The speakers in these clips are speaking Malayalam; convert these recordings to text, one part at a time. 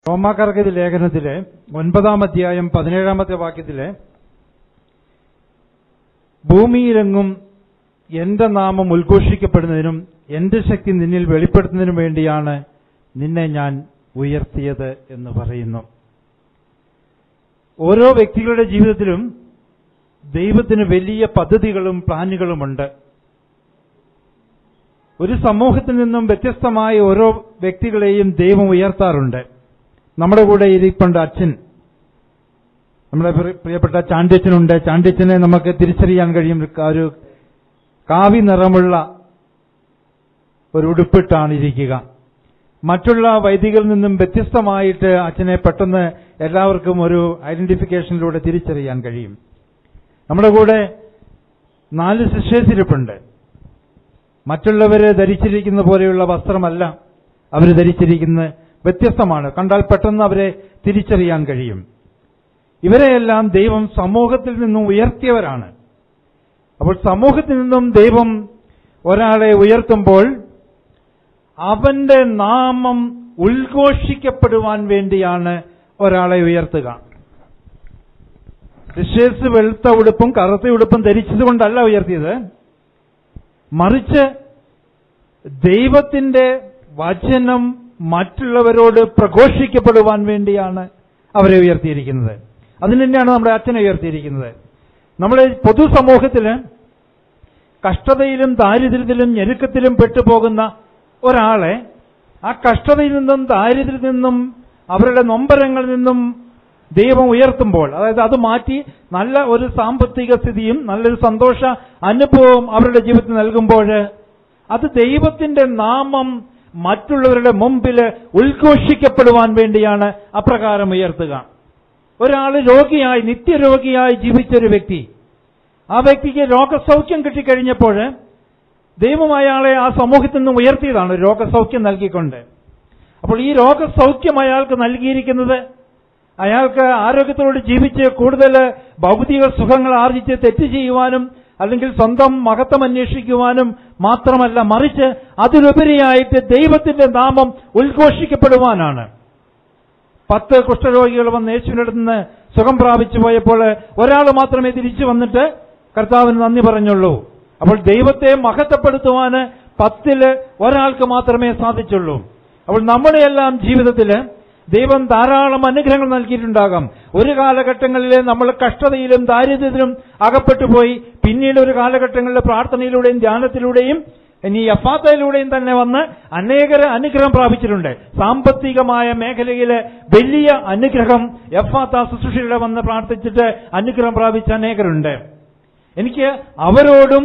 റോമാക്കാർക്ക് ലേഖനത്തിലെ ഒൻപതാം അധ്യായം പതിനേഴാമത്തെ വാക്യത്തിലെ ഭൂമിയിലെങ്ങും എന്റെ നാമം ഉദ്ഘോഷിക്കപ്പെടുന്നതിനും എന്റെ ശക്തി നിന്നിൽ വെളിപ്പെടുത്തുന്നതിനും വേണ്ടിയാണ് നിന്നെ ഞാൻ ഉയർത്തിയത് എന്ന് പറയുന്നു ഓരോ വ്യക്തികളുടെ ജീവിതത്തിലും ദൈവത്തിന് വലിയ പദ്ധതികളും പ്ലാനുകളുമുണ്ട് ഒരു സമൂഹത്തിൽ നിന്നും വ്യത്യസ്തമായ ഓരോ വ്യക്തികളെയും ദൈവം ഉയർത്താറുണ്ട് നമ്മുടെ കൂടെ ഇരിപ്പുണ്ട് അച്ഛൻ നമ്മുടെ പ്രിയ- പ്രിയപ്പെട്ട ചാണ്ഡ്യച്ചനുണ്ട് ചാണ്ഡ്യച്ചനെ നമുക്ക് തിരിച്ചറിയാൻ കഴിയും ഒരു ക- ഒരു കാവി നിറമുള്ള ഒരു ഉടുപ്പിട്ടാണ് ഇരിക്കുക മറ്റുള്ള വൈദികരിൽ നിന്നും വ്യത്യസ്തമായിട്ട് അച്ഛനെ പെട്ടെന്ന് എല്ലാവർക്കും ഒരു ഐഡന്റിഫിക്കേഷനിലൂടെ തിരിച്ചറിയാൻ കഴിയും നമ്മുടെ കൂടെ നാല് സിസ്റ്റേഴ്സ് ഇരിപ്പുണ്ട് മറ്റുള്ളവര് ധരിച്ചിരിക്കുന്ന പോലെയുള്ള വസ്ത്രമല്ല അവർ ധരിച്ചിരിക്കുന്നത് വ്യത്യസ്തമാണ് കണ്ടാൽ പെട്ടെന്ന് അവരെ തിരിച്ചറിയാൻ കഴിയും ഇവരെയെല്ലാം ദൈവം സമൂഹത്തിൽ നിന്നും ഉയർത്തിയവരാണ് അപ്പോൾ സമൂഹത്തിൽ നിന്നും ദൈവം ഒരാളെ ഉയർത്തുമ്പോൾ അവന്റെ നാമം ഉദ്ഘോഷിക്കപ്പെടുവാൻ വേണ്ടിയാണ് ഒരാളെ ഉയർത്തുക സിസ്റ്റേഴ്സ് വെളുത്ത ഉടുപ്പും കറുത്ത ഉടുപ്പും ധരിച്ചതുകൊണ്ടല്ല ഉയർത്തിയത് മറിച്ച് ദൈവത്തിന്റെ വചനം മറ്റുള്ളവരോട് പ്രഘോഷിക്കപ്പെടുവാൻ വേണ്ടിയാണ് അവരെ ഉയർത്തിയിരിക്കുന്നത് അതിന് തന്നെയാണ് നമ്മുടെ അച്ഛനെ ഉയർത്തിയിരിക്കുന്നത് നമ്മുടെ പൊതുസമൂഹത്തില് കഷ്ടതയിലും ദാരിദ്ര്യത്തിലും ഞെരുക്കത്തിലും പെട്ടുപോകുന്ന ഒരാളെ ആ കഷ്ടതയിൽ നിന്നും ദാരിദ്ര്യത്തിൽ നിന്നും അവരുടെ നൊമ്പരങ്ങളിൽ നിന്നും ദൈവം ഉയർത്തുമ്പോൾ അതായത് അത് മാറ്റി നല്ല ഒരു സാമ്പത്തിക സ്ഥിതിയും നല്ലൊരു സന്തോഷ അനുഭവവും അവരുടെ ജീവിതത്തിൽ നൽകുമ്പോൾ അത് ദൈവത്തിന്റെ നാമം മറ്റുള്ളവരുടെ മുമ്പിൽ ഉദ്ഘോഷിക്കപ്പെടുവാൻ വേണ്ടിയാണ് അപ്രകാരം ഉയർത്തുക ഒരാൾ രോഗിയായി നിത്യരോഗിയായി ജീവിച്ചൊരു വ്യക്തി ആ വ്യക്തിക്ക് രോഗസൗഖ്യം കിട്ടിക്കഴിഞ്ഞപ്പോൾ ദൈവം അയാളെ ആ സമൂഹത്തിൽ നിന്നും ഉയർത്തിയതാണ് രോഗസൗഖ്യം നൽകിക്കൊണ്ട് അപ്പോൾ ഈ രോഗസൗഖ്യം അയാൾക്ക് നൽകിയിരിക്കുന്നത് അയാൾക്ക് ആരോഗ്യത്തോട് ജീവിച്ച് കൂടുതൽ ഭൗതിക സുഖങ്ങൾ ആർജിച്ച് തെറ്റ് ചെയ്യുവാനും അല്ലെങ്കിൽ സ്വന്തം മഹത്വം അന്വേഷിക്കുവാനും മാത്രമല്ല മറിച്ച് അതിലുപരിയായിട്ട് ദൈവത്തിന്റെ നാമം ഉദ്ഘോഷിക്കപ്പെടുവാനാണ് പത്ത് കുഷ്ഠരോഗികൾ വന്ന് യേശുവിന്റെ അടുത്ത് നിന്ന് സുഖം പ്രാപിച്ചു പോയപ്പോൾ ഒരാൾ മാത്രമേ തിരിച്ചു വന്നിട്ട് കർത്താവിന് നന്ദി പറഞ്ഞുള്ളൂ അപ്പോൾ ദൈവത്തെ മഹത്വപ്പെടുത്തുവാന് പത്തില് ഒരാൾക്ക് മാത്രമേ സാധിച്ചുള്ളൂ അപ്പോൾ നമ്മുടെയെല്ലാം ജീവിതത്തില് ദൈവം ധാരാളം അനുഗ്രഹങ്ങൾ നൽകിയിട്ടുണ്ടാകാം ഒരു കാലഘട്ടങ്ങളിൽ നമ്മൾ കഷ്ടതയിലും ദാരിദ്ര്യത്തിലും അകപ്പെട്ടു പോയി പിന്നീട് ഒരു കാലഘട്ടങ്ങളിൽ പ്രാർത്ഥനയിലൂടെയും ധ്യാനത്തിലൂടെയും ഇനി യഫാത്തയിലൂടെയും തന്നെ വന്ന് അനേകര അനുഗ്രഹം പ്രാപിച്ചിട്ടുണ്ട് സാമ്പത്തികമായ മേഖലയിലെ വലിയ അനുഗ്രഹം യഫാത്ത ശുശ്രൂഷയുടെ വന്ന് പ്രാർത്ഥിച്ചിട്ട് അനുഗ്രഹം പ്രാപിച്ച അനേകരുണ്ട് എനിക്ക് അവരോടും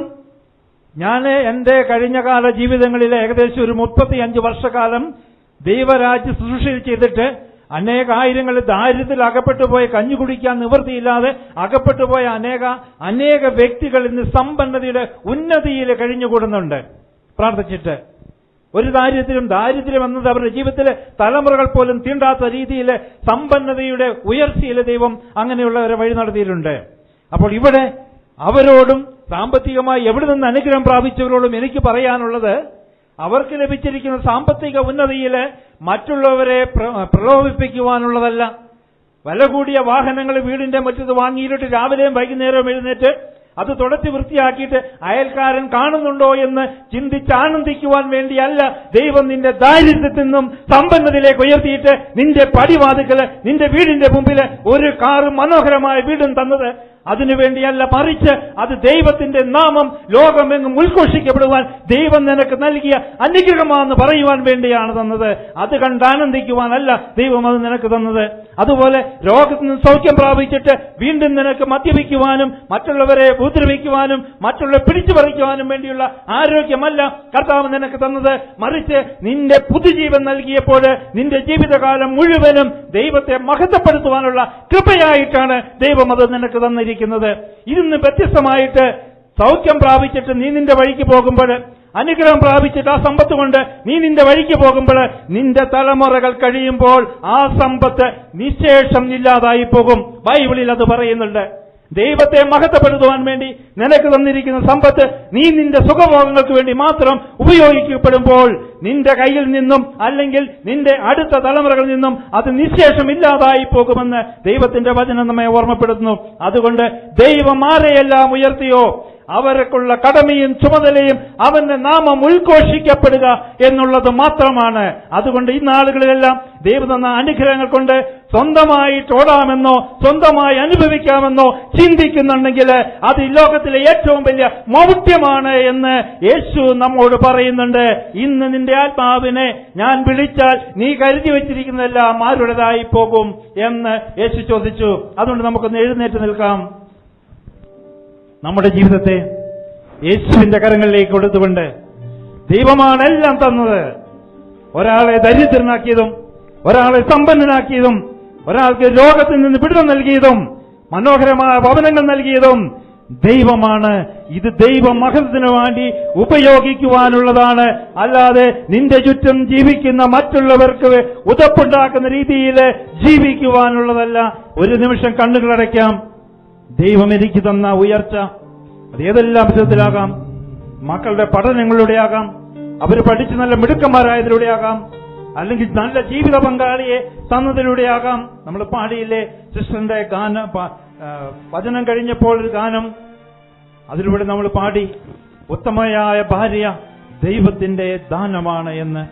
ഞാൻ എന്റെ കഴിഞ്ഞകാല ജീവിതങ്ങളിൽ ഏകദേശം ഒരു മുപ്പത്തിയഞ്ച് വർഷക്കാലം ദൈവരാജ്യ ശുശ്രൂഷ ചെയ്തിട്ട് അനേകായിരങ്ങൾ ദാരിദ്ര്യത്തിൽ അകപ്പെട്ടു പോയ കഞ്ഞു കുടിക്കാൻ നിവൃത്തിയില്ലാതെ അകപ്പെട്ടു പോയ അനേക അനേക വ്യക്തികൾ ഇന്ന് സമ്പന്നതയുടെ ഉന്നതിയിൽ കഴിഞ്ഞുകൂടുന്നുണ്ട് പ്രാർത്ഥിച്ചിട്ട് ഒരു ദാരിദ്ര്യം ദാരിദ്ര്യം എന്നത് അവരുടെ ജീവിതത്തിലെ തലമുറകൾ പോലും തീണ്ടാത്ത രീതിയിൽ സമ്പന്നതയുടെ ഉയർച്ചയിൽ ദൈവം അങ്ങനെയുള്ളവരെ വഴി നടത്തിയിട്ടുണ്ട് അപ്പോൾ ഇവിടെ അവരോടും സാമ്പത്തികമായി എവിടെ നിന്ന് അനുഗ്രഹം പ്രാപിച്ചവരോടും എനിക്ക് പറയാനുള്ളത് അവർക്ക് ലഭിച്ചിരിക്കുന്ന സാമ്പത്തിക ഉന്നതിയിൽ മറ്റുള്ളവരെ പ്ര- പ്രലോഭിപ്പിക്കുവാനുള്ളതല്ല വില കൂടിയ വാഹനങ്ങൾ വീടിന്റെ മറ്റത് വാങ്ങിയിട്ട് രാവിലെയും വൈകുന്നേരവും എഴുന്നേറ്റ് അത് തുടച്ച് വൃത്തിയാക്കിയിട്ട് അയൽക്കാരൻ കാണുന്നുണ്ടോ എന്ന് ചിന്തിച്ച് ആനന്ദിക്കുവാൻ വേണ്ടിയല്ല ദൈവം നിന്റെ ദാരിദ്ര്യത്തിൽ നിന്നും സമ്പന്നതയിലേക്ക് ഉയർത്തിയിട്ട് നിന്റെ പടിവാതുക്കല് നിന്റെ വീടിന്റെ മുമ്പില് ഒരു കാറും മനോഹരമായ വീടും തന്നത് അതിനുവേണ്ടിയല്ല മറിച്ച് അത് ദൈവത്തിന്റെ നാമം ലോകമെങ്ങും ഉദ്ഘോഷിക്കപ്പെടുവാൻ ദൈവം നിനക്ക് നൽകിയ അനുഗ്രഹമാണെന്ന് പറയുവാൻ വേണ്ടിയാണ് തന്നത് അത് കണ്ട് ആനന്ദിക്കുവാനല്ല ദൈവം അത് നിനക്ക് തന്നത് അതുപോലെ രോഗത്തിൽ നിന്ന് സൗഖ്യം പ്രാപിച്ചിട്ട് വീണ്ടും നിനക്ക് മദ്യപിക്കുവാനും മറ്റുള്ളവരെ ഉപദ്രവിക്കുവാനും മറ്റുള്ളവരെ പിടിച്ചു പറിക്കുവാനും വേണ്ടിയുള്ള ആരോഗ്യമല്ല കർത്താവ് നിനക്ക് തന്നത് മറിച്ച് നിന്റെ പുതുജീവൻ നൽകിയപ്പോൾ നിന്റെ ജീവിതകാലം മുഴുവനും ദൈവത്തെ മഹത്വപ്പെടുത്തുവാനുള്ള കൃപയായിട്ടാണ് ദൈവം അത് നിനക്ക് തന്നിരിക്കുന്നത് ഇതിന്ന് വ്യത്യസ്തമായിട്ട് സൗഖ്യം പ്രാപിച്ചിട്ട് നീ നിന്റെ വഴിക്ക് പോകുമ്പോൾ അനുഗ്രഹം പ്രാപിച്ചിട്ട് ആ സമ്പത്ത് കൊണ്ട് നീ നിന്റെ വഴിക്ക് പോകുമ്പോൾ നിന്റെ തലമുറകൾ കഴിയുമ്പോൾ ആ സമ്പത്ത് നിശേഷം ഇല്ലാതായി പോകും ബൈബിളിൽ അത് പറയുന്നുണ്ട് ദൈവത്തെ മഹത്വപ്പെടുത്തുവാൻ വേണ്ടി നിനക്ക് തന്നിരിക്കുന്ന സമ്പത്ത് നീ നിന്റെ സുഖഭോഗങ്ങൾക്ക് വേണ്ടി മാത്രം ഉപയോഗിക്കപ്പെടുമ്പോൾ നിന്റെ കയ്യിൽ നിന്നും അല്ലെങ്കിൽ നിന്റെ അടുത്ത തലമുറകളിൽ നിന്നും അത് നിശേഷം ഇല്ലാതായി പോകുമെന്ന് ദൈവത്തിന്റെ വചനം നമ്മെ ഓർമ്മപ്പെടുത്തുന്നു അതുകൊണ്ട് ദൈവം ആരെയെല്ലാം ഉയർത്തിയോ അവർക്കുള്ള കടമയും ചുമതലയും അവന്റെ നാമം ഉദ്ഘോഷിക്കപ്പെടുക എന്നുള്ളത് മാത്രമാണ് അതുകൊണ്ട് ഈ നാളുകളിലെല്ലാം ദൈവം തന്ന അനുഗ്രഹങ്ങൾ കൊണ്ട് സ്വന്തമായിട്ട് ഓടാമെന്നോ സ്വന്തമായി അനുഭവിക്കാമെന്നോ ചിന്തിക്കുന്നുണ്ടെങ്കിൽ അത് ഈ ലോകത്തിലെ ഏറ്റവും വലിയ മൗഢ്യമാണ് എന്ന് യേശു നമ്മോട് പറയുന്നുണ്ട് ഇന്ന് നിന്റെ ആത്മാവിനെ ഞാൻ വിളിച്ചാൽ നീ കരുതി വെച്ചിരിക്കുന്നതെല്ലാം ആരുടേതായി പോകും എന്ന് യേശു ചോദിച്ചു അതുകൊണ്ട് നമുക്കൊന്ന് എഴുന്നേറ്റ് നിൽക്കാം നമ്മുടെ ജീവിതത്തെ യേശുവിന്റെ കരങ്ങളിലേക്ക് കൊടുത്തുകൊണ്ട് ദൈവമാണ് എല്ലാം തന്നത് ഒരാളെ ദരിദ്രനാക്കിയതും ഒരാളെ സമ്പന്നനാക്കിയതും ഒരാൾക്ക് ലോകത്തിൽ നിന്ന് വിടുതൽ നൽകിയതും മനോഹരമായ ഭവനങ്ങൾ നൽകിയതും ദൈവമാണ് ഇത് ദൈവ മഹത്വത്തിന് വേണ്ടി ഉപയോഗിക്കുവാനുള്ളതാണ് അല്ലാതെ നിന്റെ ചുറ്റും ജീവിക്കുന്ന മറ്റുള്ളവർക്ക് ഉതപ്പുണ്ടാക്കുന്ന രീതിയിൽ ജീവിക്കുവാനുള്ളതല്ല ഒരു നിമിഷം കണ്ണുകളടയ്ക്കാം ദൈവം എനിക്ക് തന്ന ഉയർച്ച അത് ഏതെല്ലാം വിധത്തിലാകാം മക്കളുടെ പഠനങ്ങളിലൂടെയാകാം അവർ പഠിച്ച് നല്ല മിടുക്കന്മാരായതിലൂടെയാകാം അല്ലെങ്കിൽ നല്ല ജീവിത പങ്കാളിയെ തന്നതിലൂടെയാകാം നമ്മൾ പാടിയില്ലേ സിസ്റ്ററിന്റെ ഗാന പ- ആ, വചനം കഴിഞ്ഞപ്പോൾ ഒരു ഗാനം അതിലൂടെ നമ്മൾ പാടി ഉത്തമയായ ഭാര്യ ദൈവത്തിന്റെ ദാനമാണ് എന്ന്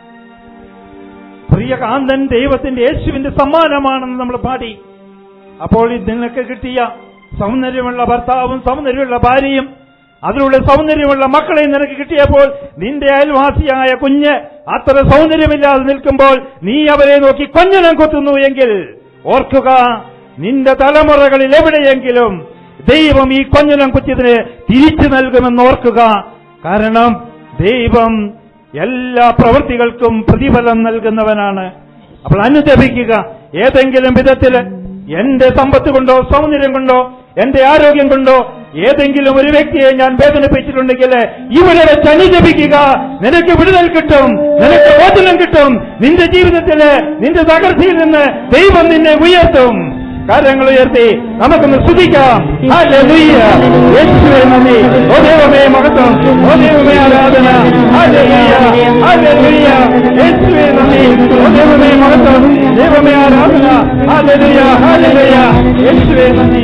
പ്രിയ കാന്തൻ ദൈവത്തിന്റെ യേശുവിന്റെ സമ്മാനമാണെന്ന് നമ്മൾ പാടി അപ്പോൾ ഇത് നിനക്ക് കിട്ടിയ സൗന്ദര്യമുള്ള ഭർത്താവും സൗന്ദര്യമുള്ള ഭാര്യയും അതിലൂടെ സൗന്ദര്യമുള്ള മക്കളെയും നിനക്ക് കിട്ടിയപ്പോൾ നിന്റെ അയൽവാസിയായ കുഞ്ഞ് അത്ര സൗന്ദര്യമില്ലാതെ നിൽക്കുമ്പോൾ നീ അവരെ നോക്കി കൊഞ്ഞനം കൊത്തുന്നു എങ്കിൽ ഓർക്കുക നിന്റെ തലമുറകളിൽ എവിടെയെങ്കിലും ദൈവം ഈ കൊഞ്ഞനം കുത്തിയതിന് തിരിച്ചു നൽകുമെന്ന് ഓർക്കുക കാരണം ദൈവം എല്ലാ പ്രവൃത്തികൾക്കും പ്രതിഫലം നൽകുന്നവനാണ് അപ്പോൾ അനുദപിക്കുക ഏതെങ്കിലും വിധത്തില് എന്റെ സമ്പത്ത് കൊണ്ടോ സൗന്ദര്യം കൊണ്ടോ എന്റെ ആരോഗ്യം കൊണ്ടോ ഏതെങ്കിലും ഒരു വ്യക്തിയെ ഞാൻ വേദനിപ്പിച്ചിട്ടുണ്ടെങ്കിൽ ഇവിടെ വെച്ച് അനുജപിക്കുക നിനക്ക് വിടുതൽ കിട്ടും നിനക്ക് മോചനം കിട്ടും നിന്റെ ജീവിതത്തില് നിന്റെ തകർച്ചയിൽ നിന്ന് ദൈവം നിന്നെ ഉയർത്തും കാര്യങ്ങൾ ഉയർത്തി നമുക്കൊന്ന് സ്തുതിക്കാം ഹല്ലേലൂയ. യേശുവേ നന്ദി ഓ ദൈവമേ മഹത്വം ഓ ദൈവമേ ആരാധന ഹല്ലേലൂയ. ഹല്ലേലൂയ. യേശുവേ നന്ദി ഓ ദൈവമേ മഹത്വം ദൈവമേ ആരാധന ഹല്ലേലൂയ. ഹല്ലേലൂയ. യേശുവേ നന്ദി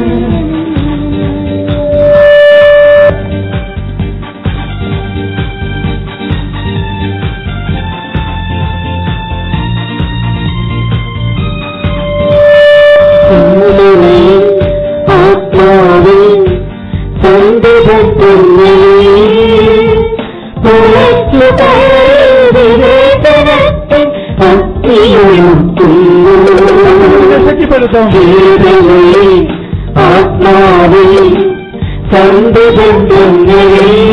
ഉള്ളിലെ ആത്മാവിൽ സന്ധിതത്തുന്നേ പുറത്തു വിവേചനത്തിൽ ഭക്തിയുണർത്തുന്നു ശക്തിപ്പെടുത്തും വേദനയെ ആത്മാവിൽ സന്ധിതത്തുന്നേ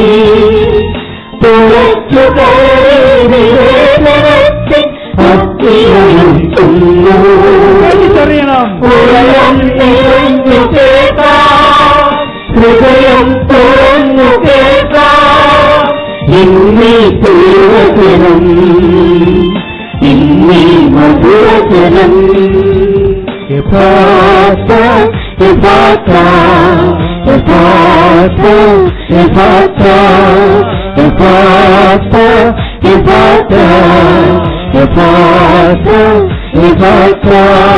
പുറത്തു വിവേചനത്തിൽ ഭക്തിയുണർത്തുന്നു തിരിച്ചറിയണം ഉള്ളം നിറഞ്ഞു കേൾക്കാം ഹൃദയം തുറന്നു കേൾക്കാം ഇന്നീ പൂർവചനം ഇന്നീ മധുരചനം യഥാർത്ഥ യഥാർത്ഥ യഥാർത്ഥ യഥാർത്ഥ യഥാർത്ഥ യഥാർത്ഥ യഥാർത്ഥ യഥാർത്ഥ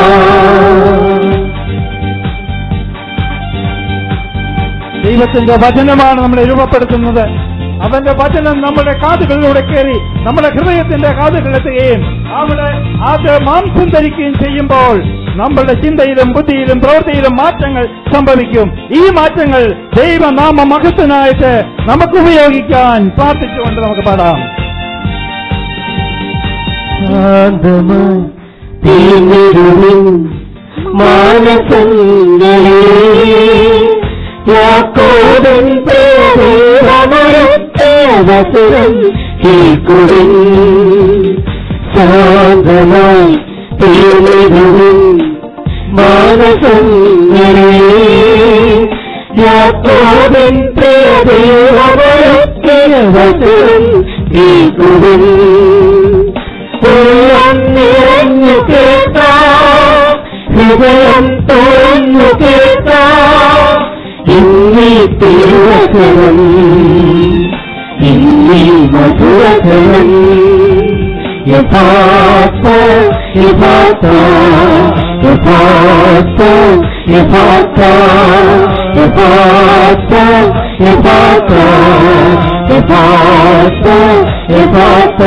ദൈവത്തിന്റെ വചനമാണ് നമ്മളെ രൂപപ്പെടുത്തുന്നത് അവന്റെ വചനം നമ്മുടെ കാതുകളിലൂടെ കയറി നമ്മുടെ ഹൃദയത്തിന്റെ കാതുകളെത്തുകയും അവിടെ അത് മാംസം ധരിക്കുകയും ചെയ്യുമ്പോൾ നമ്മുടെ ചിന്തയിലും ബുദ്ധിയിലും പ്രവൃത്തിയിലും മാറ്റങ്ങൾ സംഭവിക്കും ഈ മാറ്റങ്ങൾ ദൈവനാമ മഹത്വനായിട്ട് നമുക്ക് ഉപയോഗിക്കാൻ പ്രാർത്ഥിച്ചുകൊണ്ട് നമുക്ക് പാടാം ശാന്തമായി തീർന്നിരുവിൻ മാനസങ്ങളെ യാക്കോബൻ പ്രേമമരത്തേവസുരം കേൾക്കുവിൻ ശാന്തമായി തീർന്നിരുവിൻ മാനസങ്ങളെ യാക്കോബൻ പ്രേമമരത്തേവസുരം കേൾക്കുവിൻ ഉള്ളം നിറഞ്ഞു കേൾക്കാം ഹൃദയം തുറന്നു കേൾക്കാം ഇന്നീ തിരുവചനം ഇന്നീ മധുരചനം യഥാർത്ഥ യഥാർത്ഥ യഥാർത്ഥ യഥാർത്ഥ യഥാർത്ഥ യഥാർത്ഥ യഥാർത്ഥ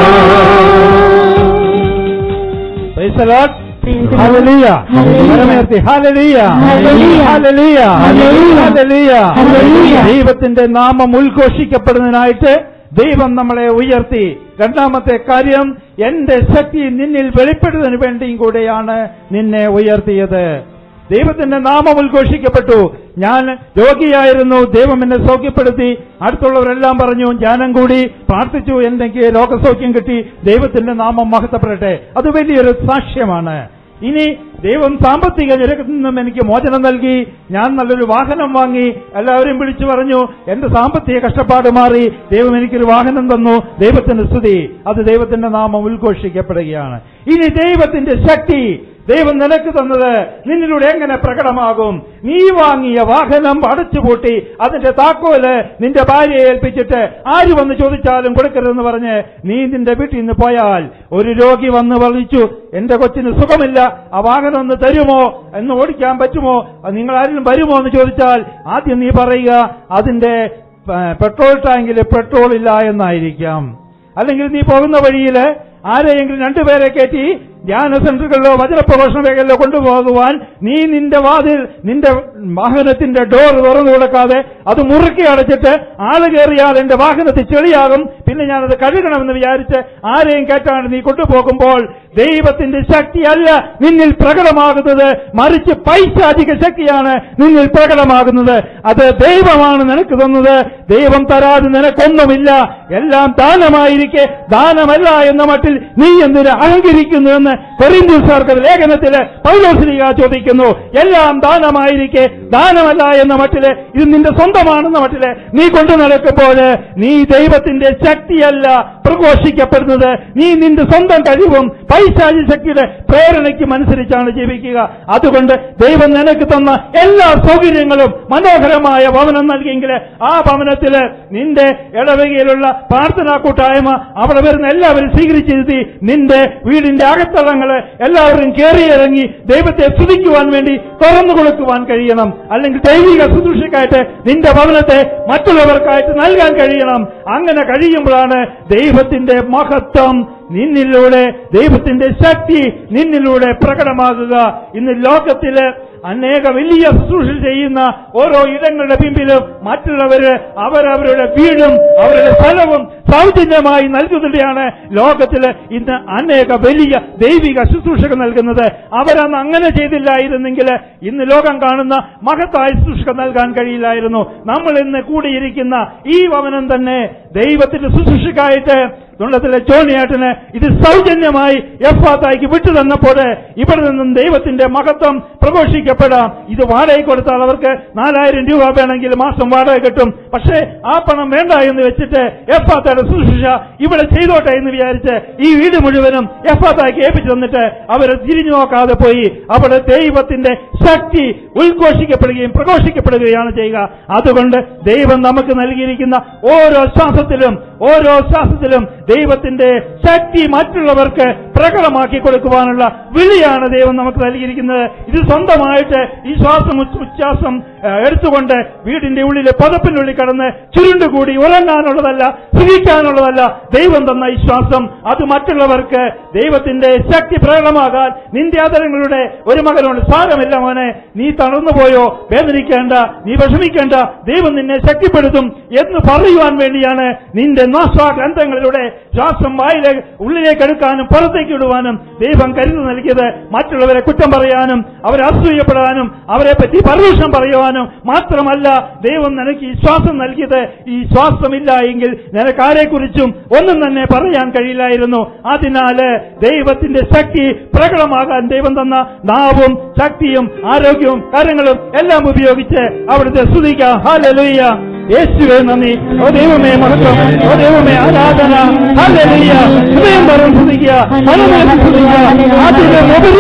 യഥാർത്ഥ Praise the Lord. Praise the Lord. Hallelujah. Hallelujah. കരമുയർത്തി. Hallelujah. Hallelujah. Hallelujah. Hallelujah. Hallelujah. Hallelujah. ദൈവത്തിന്റെ നാമം ഉദ്ഘോഷിക്കപ്പെടുന്നതിനായിട്ട് ദൈവം നമ്മളെ ഉയർത്തി രണ്ടാമത്തെ കാര്യം എന്റെ ശക്തി നിന്നിൽ വെളിപ്പെടുന്നതിന് വേണ്ടിയും കൂടെയാണ് നിന്നെ ഉയർത്തിയത് ദൈവത്തിന്റെ നാമം ഉദ്ഘോഷിക്കപ്പെട്ടു ഞാൻ രോഗിയായിരുന്നു ദൈവം എന്നെ സൗഖ്യപ്പെടുത്തി അടുത്തുള്ളവരെല്ലാം പറഞ്ഞു ഞാനും കൂടി പ്രാർത്ഥിച്ചു എനിക്ക് രോഗസൗഖ്യം കിട്ടി ദൈവത്തിന്റെ നാമം മഹത്വപ്പെടട്ടെ അത് വലിയൊരു സാക്ഷ്യമാണ് ഇനി ദൈവം സാമ്പത്തിക ഞെരുക്കത്തിൽ നിന്നും എനിക്ക് മോചനം നൽകി ഞാൻ നല്ലൊരു വാഹനം വാങ്ങി എല്ലാവരും വിളിച്ചു പറഞ്ഞു എന്റെ സാമ്പത്തിക കഷ്ടപ്പാട് മാറി ദൈവം എനിക്കൊരു വാഹനം തന്നു ദൈവത്തിന്റെ സ്തുതി അത് ദൈവത്തിന്റെ നാമം ഉദ്ഘോഷിക്കപ്പെടുകയാണ് ഇനി ദൈവത്തിന്റെ ശക്തി ദൈവം നിനക്ക് തന്നത് നിന്നിലൂടെ എങ്ങനെ പ്രകടമാകും നീ വാങ്ങിയ വാഹനം അടച്ചുപൂട്ടി അതിന്റെ താക്കോല് നിന്റെ ഭാര്യയെ ഏൽപ്പിച്ചിട്ട് ആര് വന്ന് ചോദിച്ചാലും കൊടുക്കരുതെന്ന് പറഞ്ഞ് നീ നിന്റെ വീട്ടിൽ നിന്ന് പോയാൽ ഒരു രോഗി വന്ന് വിളിച്ചു എന്റെ കൊച്ചിന് സുഖമില്ല ആ വാഹനം ഒന്ന് തരുമോ എന്ന് ഓടിക്കാൻ പറ്റുമോ അത് നിങ്ങൾ ആരെങ്കിലും വരുമോ എന്ന് ചോദിച്ചാൽ ആദ്യം നീ പറയുക അതിന്റെ ആ, പെട്രോൾ ടാങ്കിൽ പെട്രോൾ ഇല്ല എന്നായിരിക്കാം അല്ലെങ്കിൽ നീ പോകുന്ന വഴിയിൽ ആരെയെങ്കിലും രണ്ടുപേരെ കയറ്റി ധ്യാന സെന്ററുകളിലോ വചനപ്രഘോഷണ മേഖലയിലോ കൊണ്ടുപോകുവാൻ നീ നിന്റെ വാതിൽ നിന്റെ വാഹനത്തിന്റെ ഡോർ തുറന്നു കൊടുക്കാതെ അത് മുറുക്കി അടച്ചിട്ട് ആള് കയറിയാൽ എന്റെ വാഹനത്തിൽ ചെളിയാകും പിന്നെ ഞാനത് കഴുകണമെന്ന് വിചാരിച്ച് ആരെയും കയറ്റാണ്ട് നീ കൊണ്ടുപോകുമ്പോൾ ദൈവത്തിന്റെ ശക്തിയല്ല നിന്നിൽ പ്രകടമാകുന്നത് മറിച്ച് പൈശാചിക ശക്തിയാണ് നിന്നിൽ പ്രകടമാകുന്നത് അത് ദൈവമാണ് നിനക്ക് തന്നത് ദൈവം തരാതെ നിനക്കൊന്നുമില്ല എല്ലാം ദാനമായിരിക്കെ ദാനമല്ല എന്ന മട്ടിൽ നീ എന്തിന് അഹങ്കരിക്കുന്നുവെന്ന് കൊറിന്ത്യസാർക്ക് ലേഖനത്തില് പൗലോസ്ലിക ചോദിക്കുന്നു എല്ലാം ദാനമായിരിക്കെ ദാനമല്ല എന്ന മട്ടില് ഇത് നിന്റെ സ്വന്തമാണെന്ന മട്ടില് നീ കൊണ്ടു നടക്കുമ്പോൾ നീ ദൈവത്തിന്റെ ശക്തിയല്ല പ്രഘോഷിക്കപ്പെടുന്നത് നീ നിന്റെ സ്വന്തം കഴിവും പൈശാചി ശക്തിയുടെ പ്രേരണയ്ക്കും അനുസരിച്ചാണ് ജീവിക്കുക അതുകൊണ്ട് ദൈവം നിനക്ക് തന്ന എല്ലാ സൗകര്യങ്ങളും മനോഹരമായ ഭവനം നൽകിയെങ്കിൽ ആ ഭവനത്തില് നിന്റെ ഇടവകയിലുള്ള പ്രാർത്ഥനാ കൂട്ടായ്മ അവിടെ വരുന്ന എല്ലാവരും സ്വീകരിച്ചിരുത്തി നിന്റെ വീടിന്റെ അകത്തളങ്ങള് എല്ലാവരും കയറിയിറങ്ങി ദൈവത്തെ സ്തുതിക്കുവാൻ വേണ്ടി തുറന്നു കൊടുക്കുവാൻ കഴിയണം അല്ലെങ്കിൽ ദൈവിക ശുശ്രൂഷയ്ക്കായിട്ട് നിന്റെ ഭവനത്തെ മറ്റുള്ളവർക്കായിട്ട് നൽകാൻ കഴിയണം അങ്ങനെ കഴിയുമ്പോഴാണ് ദൈവത്തിന്റെ മഹത്വം നിന്നിലൂടെ ദൈവത്തിന്റെ ശക്തി നിന്നിലൂടെ പ്രകടമാകുക ഇന്ന് ലോകത്തില് അനേക വലിയ ശുശ്രൂഷ ചെയ്യുന്ന ഓരോ ഇടങ്ങളുടെ പിമ്പിലും മറ്റുള്ളവര് അവരവരുടെ വീടും അവരുടെ സ്ഥലവും സൗജന്യമായി നൽകുന്നതിനെയാണ് ലോകത്തില് ഇന്ന് അനേക വലിയ ദൈവിക ശുശ്രൂഷകൾ നൽകുന്നത് അവരന്ന് അങ്ങനെ ചെയ്തില്ലായിരുന്നെങ്കിൽ ഇന്ന് ലോകം കാണുന്ന മഹത്തായ ശുശ്രൂഷ നൽകാൻ കഴിയില്ലായിരുന്നു നമ്മൾ ഇന്ന് കൂടിയിരിക്കുന്ന ഈ ഭവനം തന്നെ ദൈവത്തിന്റെ ശുശ്രൂഷക്കായിട്ട് തുള്ളത്തിലെ ജോണിയേട്ടന് ഇത് സൗജന്യമായി എഫാത്തായിക്ക് വിട്ടു തന്നപ്പോൾ ഇവിടെ നിന്നും ദൈവത്തിന്റെ മഹത്വം പ്രഘോഷിക്കപ്പെടാം ഇത് വാടക കൊടുത്താൽ അവർക്ക് നാലായിരം രൂപ വേണമെങ്കിൽ മാസം വാടക കിട്ടും പക്ഷേ ആ പണം വേണ്ട എന്ന് വെച്ചിട്ട് എഫാത്തയുടെ ശുശ്രൂഷ ഇവിടെ ചെയ്തോട്ടെ എന്ന് വിചാരിച്ച് ഈ വീട് മുഴുവനും എഫാത്തായിക്ക് ഏൽപ്പിച്ചു തന്നിട്ട് അവർ തിരിഞ്ഞു നോക്കാതെ പോയി അവിടെ ദൈവത്തിന്റെ ശക്തി ഉദ്ഘോഷിക്കപ്പെടുകയും പ്രഘോഷിക്കപ്പെടുകയാണ് ചെയ്യുക അതുകൊണ്ട് ദൈവം നമുക്ക് നൽകിയിരിക്കുന്ന ഓരോ ശ്വാസത്തിലും ഓരോ ശ്വാസത്തിലും ദൈവത്തിന്റെ ശക്തി മറ്റുള്ളവർക്ക് പ്രകടമാക്കി കൊടുക്കുവാനുള്ള വിളിയാണ് ദൈവം നമുക്ക് നൽകിയിരിക്കുന്നത് ഇത് സ്വന്തമായിട്ട് ഈ ശ്വാസം ഉച്ച് ഉച്ഛ്വാസം ഏഹ്, എടുത്തുകൊണ്ട് വീടിന്റെ ഉള്ളിലെ പതപ്പിനുള്ളിൽ കടന്ന് ചുരുണ്ടുകൂടി ഉറങ്ങാനുള്ളതല്ല സുഖിക്കാനുള്ളതല്ല ദൈവം തന്ന ഈ ശ്വാസം അത് മറ്റുള്ളവർക്ക് ദൈവത്തിന്റെ ശക്തി പ്രകടമാകാൻ നിന്റെ ആദരങ്ങളുടെ ഒരു മകനോട് സാരമില്ല മോനെ നീ തളർന്നുപോയോ വേദനിക്കേണ്ട നീ വിഷമിക്കേണ്ട ദൈവം നിന്നെ ശക്തിപ്പെടുത്തും എന്ന് പറയുവാൻ വേണ്ടിയാണ് നിന്റെ നാശ്വാഗ്രന്ഥങ്ങളിലൂടെ ശ്വാസം വായിലെ ഉള്ളിലേക്ക് എടുക്കാനും പുറത്തേക്ക് ഇടുവാനും ദൈവം കരുതി നൽകിയത് മറ്റുള്ളവരെ കുറ്റം പറയാനും അവരെ അസൂയപ്പെടാനും അവരെ പറ്റി പരദൂഷണം പറയുവാനും മാത്രമല്ല ദൈവം നിനക്ക് ഈ ശ്വാസം നൽകിയത് ഈ ശ്വാസമില്ല എങ്കിൽ നിനക്ക് ആരെക്കുറിച്ചും ഒന്നും തന്നെ പറയാൻ കഴിയില്ലായിരുന്നു അതിനാല് ദൈവത്തിന്റെ ശക്തി പ്രകടമാകാൻ ദൈവം തന്ന നാവും ശക്തിയും ആരോഗ്യവും കാര്യങ്ങളും എല്ലാം ഉപയോഗിച്ച് അവിടുത്തെ സ്തുതിക്കാം ഹാലലുയ്യ യേശുവേ നന്ദി ഓ ദൈവമേ മഹത്വം ഓ ദൈവമേ ആരാധന ഹാലലുയ്യ ഹൃദയം പറഞ്ഞ് സ്തുതിക്കുക മനമേറ്റ് സ്തുതിക്കുക അതിലും ഉപരിയാണ്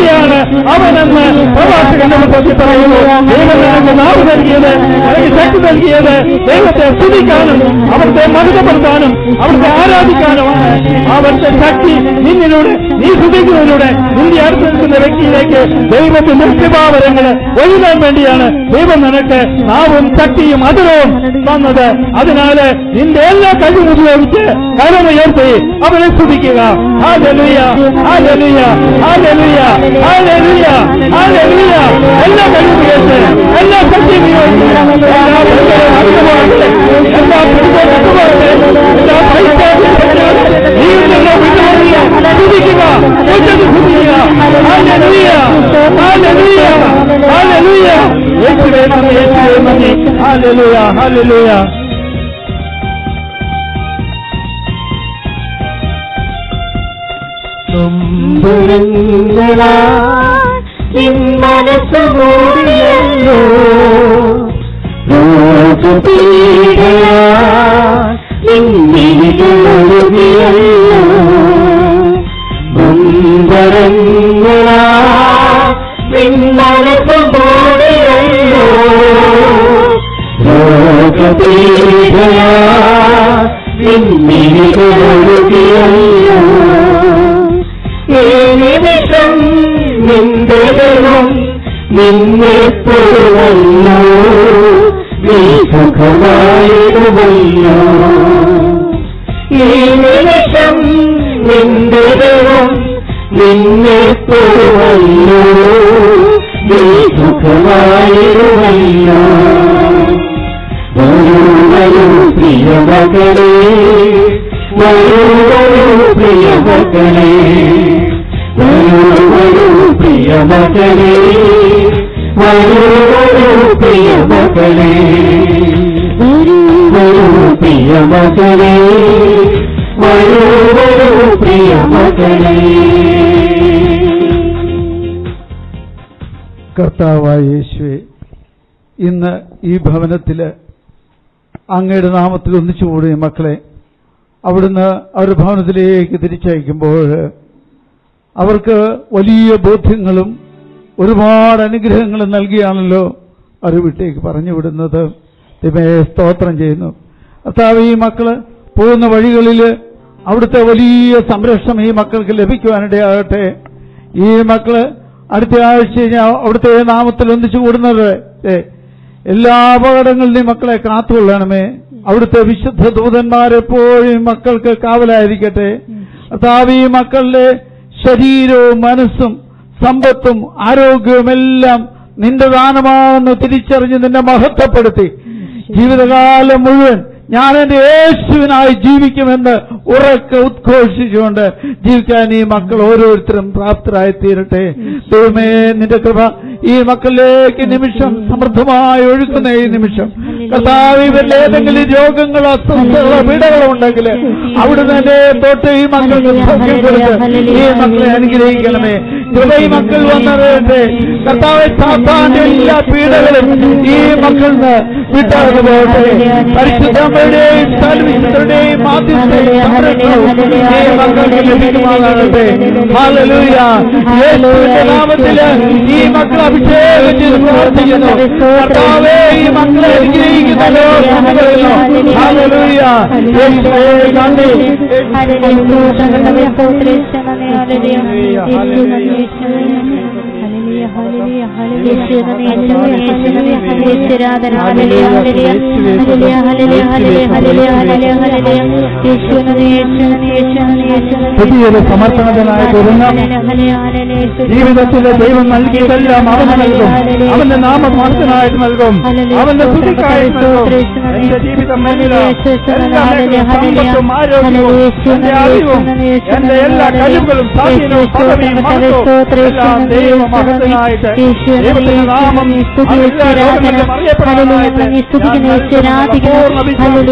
അവനെന്ന് പ്രവാചകന്റെ പുസ്തകത്തിൽ പറയുന്നു ദൈവം നിനക്ക് നാവ് നൽകിയത് നിനക്ക് ശക്തി നൽകിയത് ദൈവത്തെ സ്തുതിക്കാനും അവിടുത്തെ മഹിതപ്പെടുത്താനും അവിടുത്തെ ആരാധിക്കാനുമാണ് അവിടുത്തെ ശക്തി നിന്നിലൂടെ നീ സ്തുതിക്കുന്നതിലൂടെ നിന്റെ അടുത്ത് നിൽക്കുന്ന വ്യക്തിയിലേക്ക് ദൈവത്തിന്റെ കൃപാവരങ്ങള് ഒഴുകാൻ വേണ്ടിയാണ് ദൈവം നിനക്ക് നാവും ശക്തിയും അതിരവും തന്നത് അതിനാല് നിന്റെ എല്ലാ കഴിവും ഉപയോഗിച്ച് കരമുയർത്തി അവനെ സ്തുതിക്കുക ഹാലലുയ ഹാലലുയ ഹാലലുയ ഹാലലുയ ഹാലലുയ എല്ലാ കഴിവും ഉപയോഗിച്ച് എല്ലാ ശക്തിയും ഉപയോഗിച്ച് എല്ലാ ബന്ധവും അർത്ഥമാകട്ടെ എല്ലാ പിടിച്ച കട്ടുമാകട്ടെ എല്ലാ പൈസ ജീവിതങ്ങളോ വിട്ടുപോകില്ല സ്തുതിക്കുക ഉച്ചത്തിൽ സ്തുതിക്കുക ഹാലലുയ ഹാലലുയ ഹാലലുയ യേശുവേ നന്ദി യേശുവേ നന്ദി ഹാലലുയ ഹാലലുയ നൊമ്പുരങ്ങളാ നിൻ മനസ്സ് മൂടിയല്ലോ രോഗപീഡയാ നിന്നിരികളൊഴുകിയല്ലോ നൊമ്പരങ്ങളാ നിൻ മനസ്സ് മൂടിയല്ലോ രോഗപീഡയാ നിന്നിരികളൊഴുകിയല്ലോ ഈ നിമിഷം നിന്റെ ദൈവം നിന്നെ പോവല്ലോ നീ സുഖമായിടുമല്ലോ ഈ നിമിഷം നിന്റെ ദൈവം നിന്നെ പോവല്ലോ നീ സുഖമായിടുമല്ലോ വരൂ വരൂ പ്രിയമകളേ വരൂ വരൂ പ്രിയമകളേ വരൂ വരൂ പ്രിയമകളേ വരൂ വരൂ പ്രിയമകളേ വരൂ വരൂ പ്രിയമകളേ വരൂ വരൂ പ്രിയമകളേ കർത്താവായ യേശുവെ ഇന്ന് ഈ ഭവനത്തില് അങ്ങയുടെ നാമത്തിൽ ഒന്നിച്ചു കൂടിയ മക്കളെ അവിടുന്ന് അവരുടെ ഭവനത്തിലേക്ക് തിരിച്ചയക്കുമ്പോൾ അവർക്ക് വലിയ ബോധ്യങ്ങളും ഒരുപാട് അനുഗ്രഹങ്ങളും നൽകിയാണല്ലോ അവർ വീട്ടിലേക്ക് പറഞ്ഞു വിടുന്നത് ദൈവമേ സ്തോത്രം ചെയ്യുന്നു കർത്താവ് ഈ മക്കള് പോകുന്ന വഴികളിൽ അവിടുത്തെ വലിയ സംരക്ഷണം ഈ മക്കൾക്ക് ലഭിക്കുവാനിടയാകട്ടെ ഈ മക്കള് അടുത്ത ആഴ്ച ഞാൻ അവിടുത്തെ നാമത്തിൽ ഒന്നിച്ചു കൂടുന്നത് ഏ, എല്ലാ അപകടങ്ങളിലും മക്കളെ കാത്തുകൊള്ളണമേ അവിടുത്തെ വിശുദ്ധ ദൂതന്മാരെപ്പോഴും മക്കൾക്ക് കാവലായിരിക്കട്ടെ കർത്താവ് ഈ മക്കളുടെ ശരീരവും മനസ്സും സമ്പത്തും ആരോഗ്യവും എല്ലാം നിന്റെ ദാനമാണെന്ന് തിരിച്ചറിഞ്ഞ് നിന്നെ മഹത്വപ്പെടുത്തി ജീവിതകാലം മുഴുവൻ ഞാൻ എന്റെ യേശുവിനായി ജീവിക്കുമെന്ന് ഉറക്കെ ഉദ്ഘോഷിച്ചുകൊണ്ട് ജീവിക്കാൻ ഈ മക്കൾ ഓരോരുത്തരും പ്രാപ്തരായി തീരട്ടെ ദൈവമേ നിന്റെ കൃപ ഈ മക്കളിലേക്ക് നിമിഷം സമൃദ്ധമായി ഒഴുക്കുന്ന ഈ നിമിഷം കർത്താവ് ഇവരിൽ ഏതെങ്കിലും രോഗങ്ങളോ അസ്വസ്ഥതകളോ പീഡകളോ ഉണ്ടെങ്കിൽ അവിടുന്ന് എന്റെ തൊട്ട് ഈ മക്കൾക്ക് സൗഖ്യം കൊടുത്ത് ഈ മക്കളെ അനുഗ്രഹിക്കണമേ കൃപ ഈ മക്കൾ വന്നറിയട്ടെ കർത്താവ് സാത്താന്റെ എല്ലാ പീഡകളും ഈ മക്കളിന് വിട്ടകന്നു പോകട്ടെ പരിശുദ്ധമ്മയുടെയും സർവീസുകളുടെയും മാധ്യസ്ഥയും സംരക്ഷണവും ഈ മക്കൾക്ക് ലഭിക്കുമാറാകട്ടെ ഹാലലൂയ യേശുവിന്റെ നാമത്തില് ഈ മക്കൾ അഭിഷേകം ചെയ്ത് പ്രാർത്ഥിക്കുന്നു കർത്താവേ ഈ മക്കളെ അനുഗ്രഹിക്കുന്നല്ലോ എന്ന് പറയുന്നു ഹാലലൂയ യേശുവേ നന്ദി പുതിയൊരു സമർപ്പണത്തിനായി തുറന്ന ജീവിതത്തിലെ ദൈവം നൽകിയതെല്ലാം അവന് നൽകും അവന്റെ നാമം മഹത്തനായിട്ട് നൽകും അവന്റെ സ്തുതിക്കായിട്ട് നൽകും എന്റെ ജീവിതം എന്നില എല്ലാ മേഖലയും സമ്പത്തും ആരോഗ്യവും എന്റെ അറിവും എന്റെ എല്ലാ കഴിവുകളും സ്വാധീനവും പദവിയും മഹത്വവും എല്ലാം ദൈവ മഹത്തനായിട്ട് ദൈവത്തിന്റെ നാമം എല്ലാ ലോകങ്ങളിലും അറിയപ്പെടാനായിട്ട് ഞാൻ പൂർണ്ണ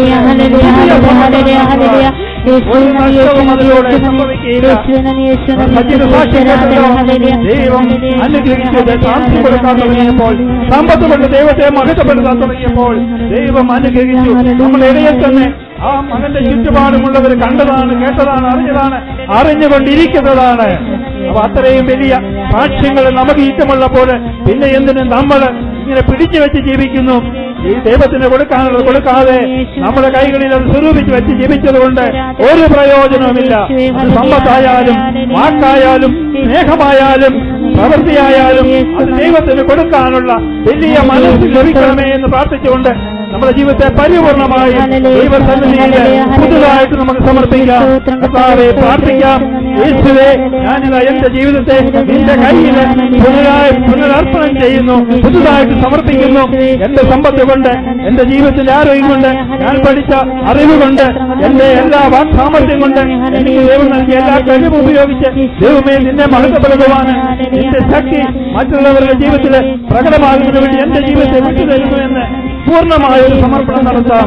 വിശ്വാസം ഒരു നഷ്ടവും അതിലൂടെ സംഭവിക്കുകയില്ല സജ്ജന സാക്ഷ്യം കേട്ടല്ലോ ദൈവം അനുഗ്രഹിച്ചത് സാക്ഷ്യം കൊടുക്കാൻ തുടങ്ങിയപ്പോൾ സമ്പത്ത് കൊണ്ട് ദൈവത്തെ മഹത്വപ്പെടുത്താൻ തുടങ്ങിയപ്പോൾ ദൈവം അനുഗ്രഹിച്ചു നമ്മുടെ ഇടയിൽ തന്നെ ആ മകന്റെ ചുറ്റുപാടുമുള്ളവർ കണ്ടതാണ് കേട്ടതാണ് അറിഞ്ഞതാണ് അറിഞ്ഞുകൊണ്ടിരിക്കുന്നതാണ് അപ്പൊ അത്രയും വലിയ സാക്ഷ്യങ്ങൾ നമുക്ക് ഇഷ്ടമുള്ളപ്പോൾ പിന്നെ എന്തിന് നമ്മൾ ഇങ്ങനെ പിടിച്ചു വെച്ച് ജീവിക്കുന്നു ഈ ദൈവത്തിന് കൊടുക്കാനുള്ളത് കൊടുക്കാതെ നമ്മുടെ കൈകളിൽ അത് സ്വരൂപിച്ച് വെച്ച് ജീവിച്ചതുകൊണ്ട് ഒരു പ്രയോജനവുമില്ല അത് സമ്പത്തായാലും വാക്കായാലും സ്നേഹമായാലും പ്രവൃത്തിയായാലും അത് ദൈവത്തിന് കൊടുക്കാനുള്ള വലിയ മനസ്സ് ലഭിക്കണമേ എന്ന് പ്രാർത്ഥിച്ചുകൊണ്ട് നമ്മുടെ ജീവിതത്തെ പരിപൂർണമായി ദൈവസന്നിധിയിൽ പുതുതായിട്ട് നമുക്ക് സമർപ്പിക്കാം കർത്താവെ പ്രാർത്ഥിക്കാം യേശുവെ ഞാനിതാ എന്റെ ജീവിതത്തെ നിന്റെ കയ്യിൽ പുനരായി പുനരർപ്പണം ചെയ്യുന്നു പുതുതായിട്ട് സമർപ്പിക്കുന്നു എന്റെ സമ്പത്ത് കൊണ്ട് എന്റെ ജീവിതത്തിന്റെ ആരോഗ്യം കൊണ്ട് ഞാൻ പഠിച്ച അറിവ് കൊണ്ട് എന്റെ എല്ലാ വാക്സാമർത്ഥ്യം കൊണ്ട് എനിക്ക് ദൈവം നൽകിയ എല്ലാ കഴിവും ഉപയോഗിച്ച് ദൈവമേ നിന്നെ മഹത്വപ്പെടുത്തുവാൻ നിന്റെ ശക്തി മറ്റുള്ളവരുടെ ജീവിതത്തിൽ പ്രകടമാകുന്നതിന് വേണ്ടി എന്റെ ജീവിതത്തെ വിട്ടുതരുന്നു എന്ന് പൂർണ്ണമായ ഒരു സമർപ്പണം നടത്താം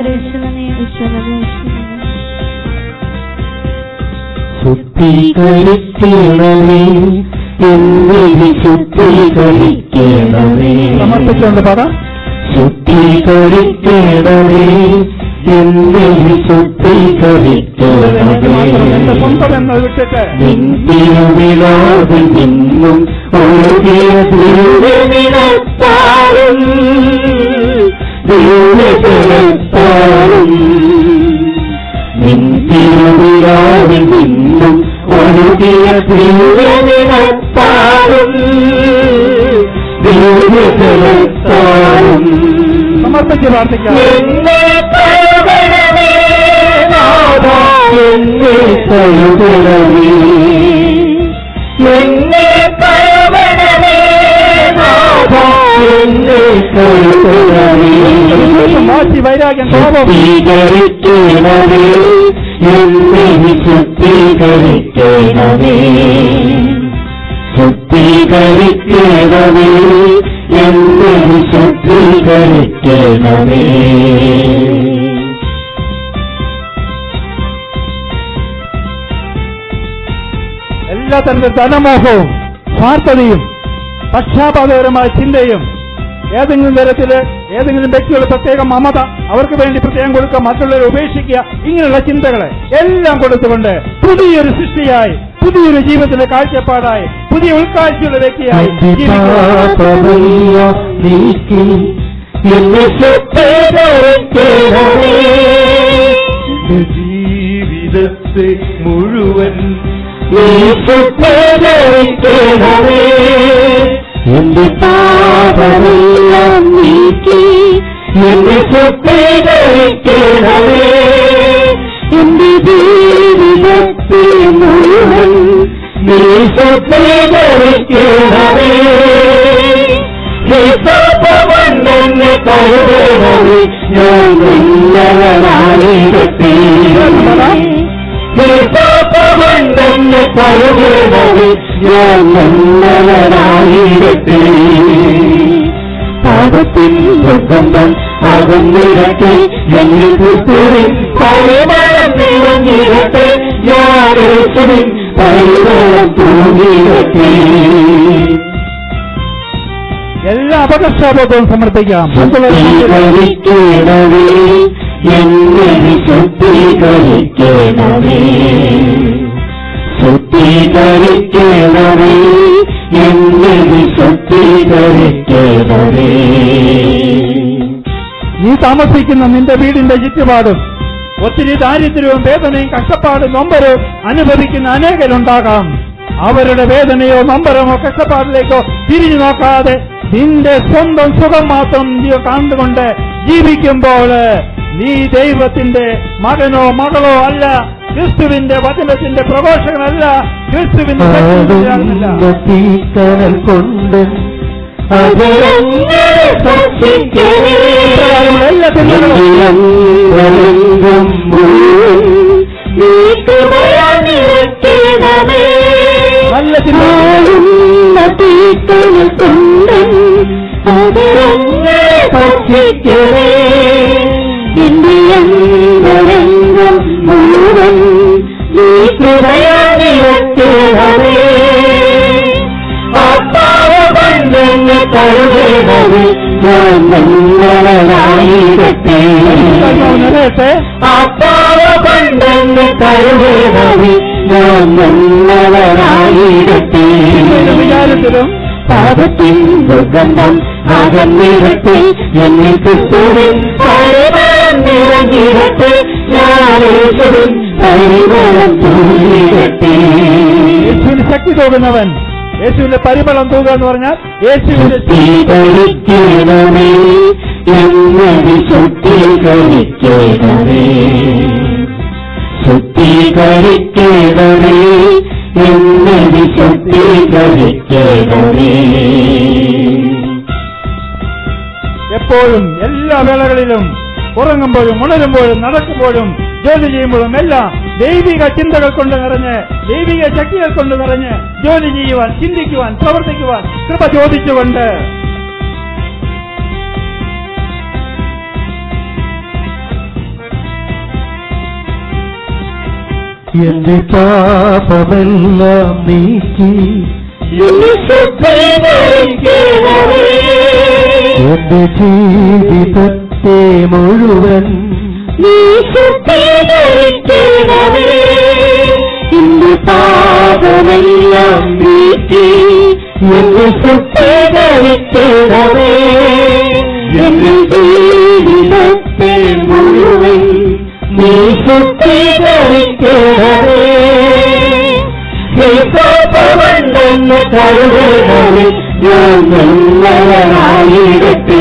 ശുദ്ധീകരിക്കണമേ എന്നെ ശുദ്ധീകരിക്കണമേ സമർപ്പിച്ചുകൊണ്ട് പറ ശുദ്ധീകരിക്കണമേ എന്നെ ഇതിലേക്ക് മാത്രം എന്റെ ശുദ്ധീകരിക്കണമേ സ്വന്തം എന്നത് വിട്ടിട്ട് നിന്തിരുവിലാവിൽ നിന്നും ഒഴുകിയ ദൈവനിലത്താലും ദൈവജലത്താലും നിന്തിരുവിലാവിൽ നിന്നും ഒഴുകിയ ദൈവനിലത്താലും ദൈവജലത്താലും സമർപ്പിച്ച് പ്രാർത്ഥിക്കാം എന്നെ കഴുകണമേ നാഥാ, എന്നെ കഴുകണമേ എന്നെ കഴുകണമേ നാഥാ, എന്നെ കഴുകണമേ വാശി വൈരാഗ്യം കോപം ശുദ്ധീകരിക്കണമേ എന്നെ ശുദ്ധീകരിക്കണമേ ശുദ്ധീകരിക്കണമേ എന്നെ ശുദ്ധീകരിക്കണമേ എല്ലാ തന്റെ ധനമോഹവും സ്വാർത്ഥതയും പക്ഷാപാതപരമായ ചിന്തയും ഏതെങ്കിലും തരത്തില് ഏതെങ്കിലും വ്യക്തികൾ പ്രത്യേക മമത അവർക്ക് വേണ്ടി പ്രത്യേകം കൊടുക്കുക മറ്റുള്ളവരെ ഉപേക്ഷിക്കുക ഇങ്ങനെയുള്ള ചിന്തകളെ എല്ലാം കൊടുത്തുകൊണ്ട് പുതിയൊരു സൃഷ്ടിയായി പുതിയൊരു ജീവിതത്തിന്റെ കാഴ്ചപ്പാടായി പുതിയ ഉൾക്കാഴ്ചയുള്ള വ്യക്തിയായി ജീവിക്കുക. പാപമെല്ലാം നീക്കി എന്നെ ശുദ്ധീകരിക്കണമേ ജീവിതത്തെ മുഴുവൻ നീ ശുദ്ധീകരിക്കണമേ എന്റെ പാപമെല്ലാം നീക്കി എന്നെ ശുദ്ധീകരിക്കണമേ എന്റെ ജീവിതത്തെ മുഴുവൻ നീ ശുദ്ധീകരിക്കണമേ നീ പാപമണ്ണെന്നെ കരുതണമേ ഞാൻ നിന്നവനായിരത്തേ നീ പാപമണ്ണെന്നെ കരുതണമേ ഞാൻ നിന്നവനായിരത്തേ പാപത്തിൻ ദുർഗന്ധം അകന്നിരട്ടെ എന്നിൽ ക്രിസ്തുവിൻ പരിമളം നിറഞ്ഞിരട്ടെ ഞാനേശുവിൻ പരിമളം തൂങ്ങിരട്ടെ എല്ലാ അപകർഷാബോധവും സമർപ്പിക്കാം മറ്റുള്ളവരെ ശുദ്ധീകരിക്കണമേ എന്നെ ശുദ്ധീകരിക്കണമേ ശുദ്ധീകരിക്കണമേ എന്നെ ശുദ്ധീകരിക്കണമേ നീ താമസിക്കുന്ന നിന്റെ വീടിന്റെ ചുറ്റുപാടും ഒത്തിരി ദാരിദ്ര്യവും വേദനയും കഷ്ടപ്പാടും നൊമ്പരവും അനുഭവിക്കുന്ന അനേകരുണ്ടാകാം അവരുടെ വേദനയോ നൊമ്പരമോ കഷ്ടപ്പാടിലേക്കോ തിരിഞ്ഞു നോക്കാതെ നിന്റെ സ്വന്തം സുഖം മാത്രം നീ കണ്ടുകൊണ്ട് ജീവിക്കുമ്പോൾ നീ ദൈവത്തിന്റെ മകനോ മകളോ അല്ല ക്രിസ്തുവിന്റെ വചനത്തിന്റെ പ്രഘോഷകനല്ല ക്രിസ്തുവിന്റെ ശക്തിയാകുന്നില്ല. തീക്കനൽ കൊണ്ട് അതിരങ്ങളെ ഭക്ഷിക്കണേ ഇപ്രകാരമുള്ള എല്ലാ തിന്മകളും എങ്കിലും മുഴുവൻ നീ കൃപയാൽ നിറയ്ക്കണമേ. നല്ല തിന്മ ആളുന്ന തീക്കനൽ കൊണ്ട് അതിരങ്ങളെ ഭക്ഷിക്കണേ എന്റെ അന്തരംഗം മുഴുവൻ നീ കൃപയാൽ നിറയ്ക്കണമേ ആത്മാവെന്നെ കരുതണമേ ഞാൻ നല്ലവനായിരട്ടെ നിറയട്ടെ ആത്മാവെന്നെ കരുതണമേ ഞാൻ നല്ലവനായിടട്ടെ ചിന്തയിലും വിചാരത്തിലും പാപത്തിൻ ദുർഗന്ധം അകന്നിടട്ടെ എന്നിൽ ക്രിസ്തുവിൻ പരിമളം നിറഞ്ഞിടട്ടെ ഞാൻ യേശുവിൻ പരിമളം തൂങ്ങിടട്ടെ യേശുവിന് ശക്തി തൂകുന്നവൻ യേശുവിന്റെ പരിമളം തൂകുക എന്ന് പറഞ്ഞാൽ യേശുവിന്റെ ശുദ്ധീകരിക്കണമേ എന്നത് ശുദ്ധീകരിക്കണമേ ശുദ്ധീകരിക്കണമേ എന്നത് ശുദ്ധീകരിക്കണമേ എപ്പോഴും എല്ലാ വേളകളിലും ഉറങ്ങുമ്പോഴും ഉണരുമ്പോഴും നടക്കുമ്പോഴും ജോലി ചെയ്യുമ്പോഴും എല്ലാം ദൈവിക ചിന്തകൾ കൊണ്ട് നിറഞ്ഞ് ദൈവിക ശക്തികൾ കൊണ്ട് നിറഞ്ഞ് ജോലി ചെയ്യുവാൻ ചിന്തിക്കുവാൻ പ്രവർത്തിക്കുവാൻ കൃപ ചോദിച്ചുകൊണ്ട് എന്റെ പാപമെല്ലാം നീക്കി എന്നെ ശുദ്ധീകരിക്കണമേ എന്റെ ജീവിതത്തെ മുഴുവൻ നീ ശുദ്ധീകരിക്കണമേ എന്റെ പാപമെല്ലാം നീക്കി എന്നെ ശുദ്ധീകരിക്കണമേ എന്റെ ജീവിതത്തെ മുഴുവൻ നീ ശുദ്ധീകരിക്കണമേ േന്ന് കരുതണമേ ഞാൻ നല്ലവനായിടട്ടെ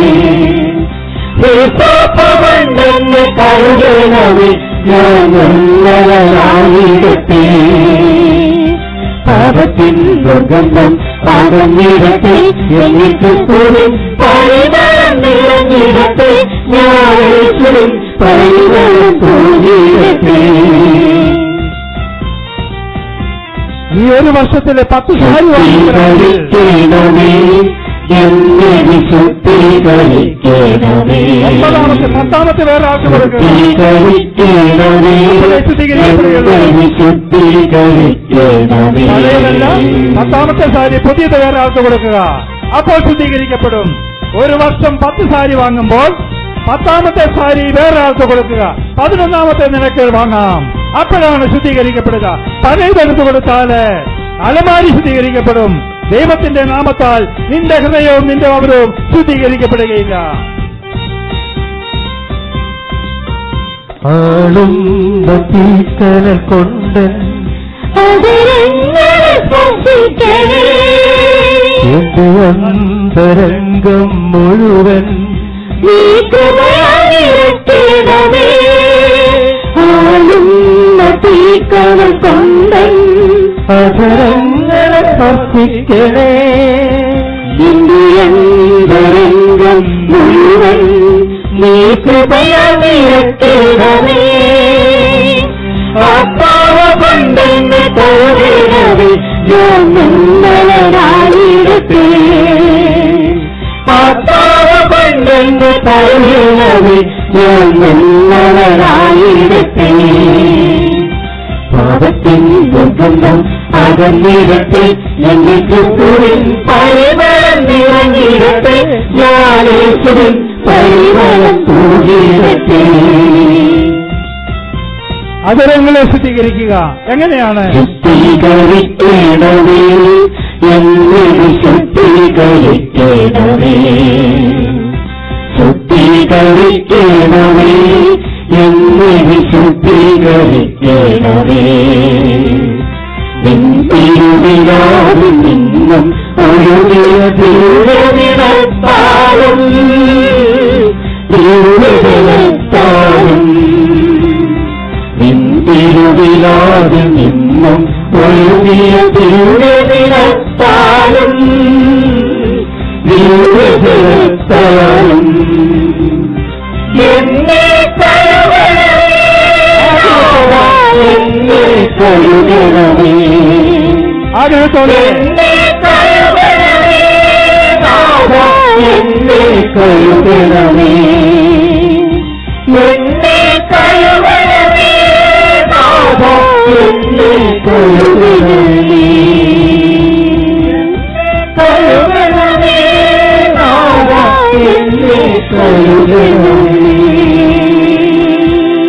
േന്ന് കരുതണമേ ഞാൻ നല്ലവനായിടട്ടെ പാപത്തിൻ ദുർഗന്ധം പകർന്നിടട്ടെ എനിക്ക് കൂടി പരിമളം നിറഞ്ഞിടട്ടെ ഞാൻ യേശുവിൻ പരിമളം തോന്നിയിടട്ടെ ഈ ഒരു വർഷത്തിലെ പത്ത് സാരി വാങ്ങിക്കണമെങ്കിൽ ശുദ്ധീകരിക്കണമേ എന്നെ ശുദ്ധീകരിക്കണമേ ഒമ്പതാമത്തെ പത്താമത്തെ വേറെ ആൾക്ക് കൊടുക്കുക ശുദ്ധീകരിക്കണമേ അപ്പോഴേ ശുദ്ധീകരിക്കപ്പെടുകയുള്ളൂ. എന്നെ ശുദ്ധീകരിക്കണമേ പഴയതല്ല പത്താമത്തെ സാരി പുതിയത് വേറെ ആൾക്ക് കൊടുക്കുക അപ്പോൾ ശുദ്ധീകരിക്കപ്പെടും ഒരു വർഷം പത്ത് സാരി വാങ്ങുമ്പോൾ പത്താമത്തെ സാരി വേറെ ആൾക്ക് കൊടുക്കുക പതിനൊന്നാമത്തെ നിനക്ക് വാങ്ങാം അപ്പോഴാണ് ശുദ്ധീകരിക്കപ്പെടുക പഴയതെടുത്ത് കൊടുത്താല് അലമാരി ശുദ്ധീകരിക്കപ്പെടും ദൈവത്തിന്റെ നാമത്താൽ നിന്റെ ഹൃദയവും നിന്റെ അവരവും ശുദ്ധീകരിക്കപ്പെടുകയില്ല ആളും തീക്കനൽ കൊണ്ട് അതിരങ്ങളെ സ്പർശിക്കണേ എന്റെ അന്തരംഗം മുഴുവൻ നീ കൃപയായിരക്കണമേ ആളുന്ന തീക്കണ കൊണ്ടൻ അധരങ്ങളെ സ്പർശിക്കണേ ഇന്ത്യന്തരംഗം മുഴുവൻ നീ കൃപയായിരക്കണമേ ആത്മാവ കൊണ്ടെന്ന് തോന്നണമേ ഞാൻ നല്ലവരായിരത്തേ ആത്മാവ കൊണ്ടെന്ന് തോന്നണമേ ഞാൻ നല്ലവരായിരത്തേ പാപത്തിൻ ദുർഗന്ധം അകന്നിടട്ടെ എന്നെ ക്രിസ്തുവിൻ പരിമളം നിറഞ്ഞിടട്ടെ ഞാൻ യേശുവിൻ പരിമളം തൂകിടട്ടെ അതരങ്ങളെ ശുദ്ധീകരിക്കുക എങ്ങനെയാണ് ശുദ്ധീകരിക്കണമേ എന്നെ ശുദ്ധീകരിക്കണമേ ശുദ്ധീകരിക്കണമേ എന്നെ ശുദ്ധീകരിക്കണമേ നിന്തിരുവിലാതെ നിന്നും ഒഴുകിയ ദീർഘനിടത്താലും ദീർഘനിടത്താലും നിന്തിരുവിലാതെ നിന്നും ഒഴുകിയ ദീർഘനിടത്താലും ദീർഘനിടത്താലും എന്നെ കഴുകണമേ എന്നെ കഴുകണമേ ആഗ്രഹത്തോടെ എന്നെ കഴുകണമേ എന്നെ കഴുകണമേ എന്നെ കഴുകണമേ എന്നെ കഴുകണമേ കഴുകണമേ എന്നെ കഴുകണമേ എങ്ങനെ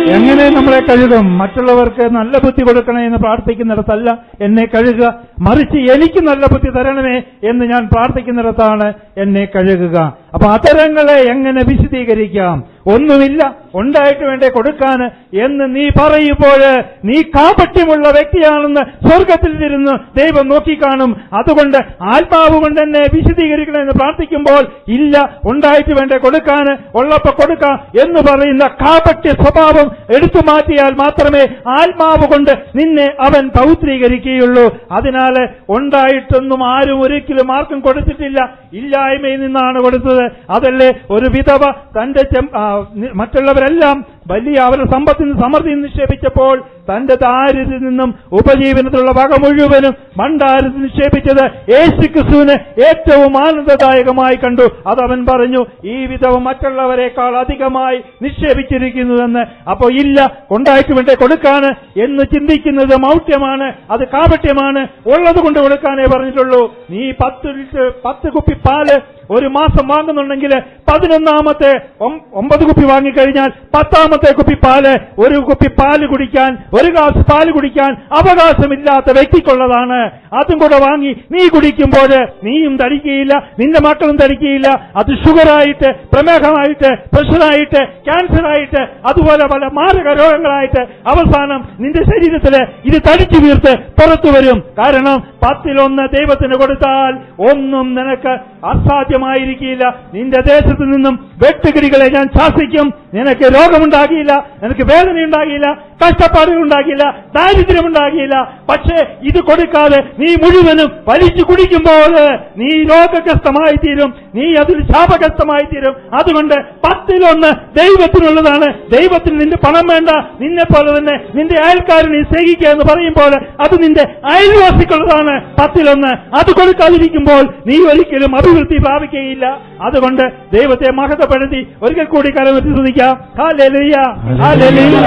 നമ്മളെ കഴുകും മറ്റുള്ളവർക്ക് നല്ല ബുദ്ധി കൊടുക്കണേ എന്ന് പ്രാർത്ഥിക്കുന്നിടത്തല്ല എന്നെ കഴുകുക മറിച്ച് എനിക്ക് നല്ല ബുദ്ധി തരണമേ എന്ന് ഞാൻ പ്രാർത്ഥിക്കുന്നിടത്താണ് എന്നെ കഴുകുക അപ്പൊ അതരങ്ങളെ എങ്ങനെ വിശദീകരിക്കാം ഒന്നുമില്ല ഉണ്ടായിട്ട് വേണ്ടേ കൊടുക്കാൻ എന്ന് നീ പറയുമ്പോൾ നീ കാപട്യമുള്ള വ്യക്തിയാണെന്ന് സ്വർഗത്തിൽ ഇരുന്ന് ദൈവം നോക്കിക്കാണും അതുകൊണ്ട് ആത്മാവ് കൊണ്ട് എന്നെ വിശദീകരിക്കണമെന്ന് പ്രാർത്ഥിക്കുമ്പോൾ ഇല്ല ഉണ്ടായിട്ട് വേണ്ടേ കൊടുക്കാൻ ഉള്ളപ്പോ കൊടുക്കാം എന്ന് പറയുന്ന കാപട്യ സ്വഭാവം എടുത്തു മാറ്റിയാൽ മാത്രമേ ആത്മാവ് കൊണ്ട് നിന്നെ അവൻ പൗത്രീകരിക്കുകയുള്ളൂ അതിനാൽ ഉണ്ടായിട്ടൊന്നും ആരും ഒരിക്കലും ആർക്കും കൊടുത്തിട്ടില്ല ഇല്ലായ്മയിൽ നിന്നാണ് കൊടുത്തത് അതല്ലേ ഒരു വിധവ തന്റെ ചെം- ആ, നി- മറ്റുള്ളവരെല്ലാം വലിയ അവരുടെ സമ്പത്തിന് സമൃദ്ധി നിക്ഷേപിച്ചപ്പോൾ തന്റെ ദാരിദ്ര്യത്തിൽ നിന്നും ഉപജീവനത്തിലുള്ള വക മുഴുവനും മണ്ടാരത്തിൽ നിക്ഷേപിച്ചത് യേശു ക്രിസ്തുവിന് ഏറ്റവും ആനന്ദദായകമായി കണ്ടു അതവൻ പറഞ്ഞു ഈ വിധവ മറ്റുള്ളവരെക്കാൾ അധികമായി നിക്ഷേപിച്ചിരിക്കുന്നുവെന്ന് അപ്പോ ഇല്ല കൊണ്ടായിട്ട് വേണ്ടേ കൊടുക്കാന് എന്ന് ചിന്തിക്കുന്നത് മൗഢ്യമാണ് അത് കാപട്യമാണ് ഉള്ളത് കൊണ്ട് കൊടുക്കാനേ പറഞ്ഞിട്ടുള്ളൂ നീ പത്ത് ലിറ്റർ പത്ത് കുപ്പി പാല് ഒരു മാസം വാങ്ങുന്നുണ്ടെങ്കിൽ പതിനൊന്നാമത്തെ ഒം- ഒമ്പത് കുപ്പി വാങ്ങിക്കഴിഞ്ഞാൽ പത്താമത്തെ കുപ്പി പാല് ഒരു കുപ്പി പാല് കുടിക്കാൻ ഒരു ഗ്ലാസ് പാല് കുടിക്കാൻ അവകാശമില്ലാത്ത വ്യക്തിക്കുള്ളതാണ് അതും കൂടെ വാങ്ങി നീ കുടിക്കുമ്പോൾ നീയും തടിക്കുകയില്ല നിന്റെ മക്കളും തടിക്കുകയില്ല അത് ഷുഗറായിട്ട് പ്രമേഹമായിട്ട് പ്രഷറായിട്ട് ക്യാൻസറായിട്ട് അതുപോലെ പല മാരക രോഗങ്ങളായിട്ട് അവസാനം നിന്റെ ശരീരത്തിൽ ഇത് തടിച്ചു വീർത്ത് പുറത്തു വരും കാരണം പത്തിലൊന്ന് ദൈവത്തിന് കൊടുത്താൽ ഒന്നും നിനക്ക് അസാധ്യമായിരിക്കില്ല നിന്റെ ദേശത്ത് നിന്നും വെട്ടുകിടികളെ ഞാൻ ശാസിക്കും നിനക്ക് രോഗമുണ്ടാകിയില്ല നിനക്ക് വേദനയുണ്ടാകില്ല കഷ്ടപ്പാടുകൾ ഉണ്ടാകില്ല ദാരിദ്ര്യമുണ്ടാകില്ല പക്ഷേ ഇത് കൊടുക്കാതെ നീ മുഴുവനും വലിച്ചു കുടിക്കുമ്പോൾ നീ രോഗഗ്രസ്തമായി തീരും നീ അതിൽ ശാപഗ്രസ്തമായി തീരും അതുകൊണ്ട് പത്തിലൊന്ന് ദൈവത്തിനുള്ളതാണ് ദൈവത്തിന് നിന്റെ പണം വേണ്ട നിന്നെ പോലെ തന്നെ നിന്റെ അയൽക്കാരനെ സ്നേഹിക്കുക എന്ന് പറയുമ്പോൾ അത് നിന്റെ അയൽവാസിക്കുള്ളതാണ് പത്തിലൊന്ന് അത് കൊടുക്കാതിരിക്കുമ്പോൾ നീ ഒരിക്കലും അഭിവൃദ്ധി പ്രാപിക്കുകയില്ല അതുകൊണ്ട് ദൈവത്തെ മഹത്വപ്പെടുത്തി ഒരിക്കൽ കൂടി കലമെത്തി ശ്രദ്ധിക്കാം ഹാലലുയ ഹാലലുയ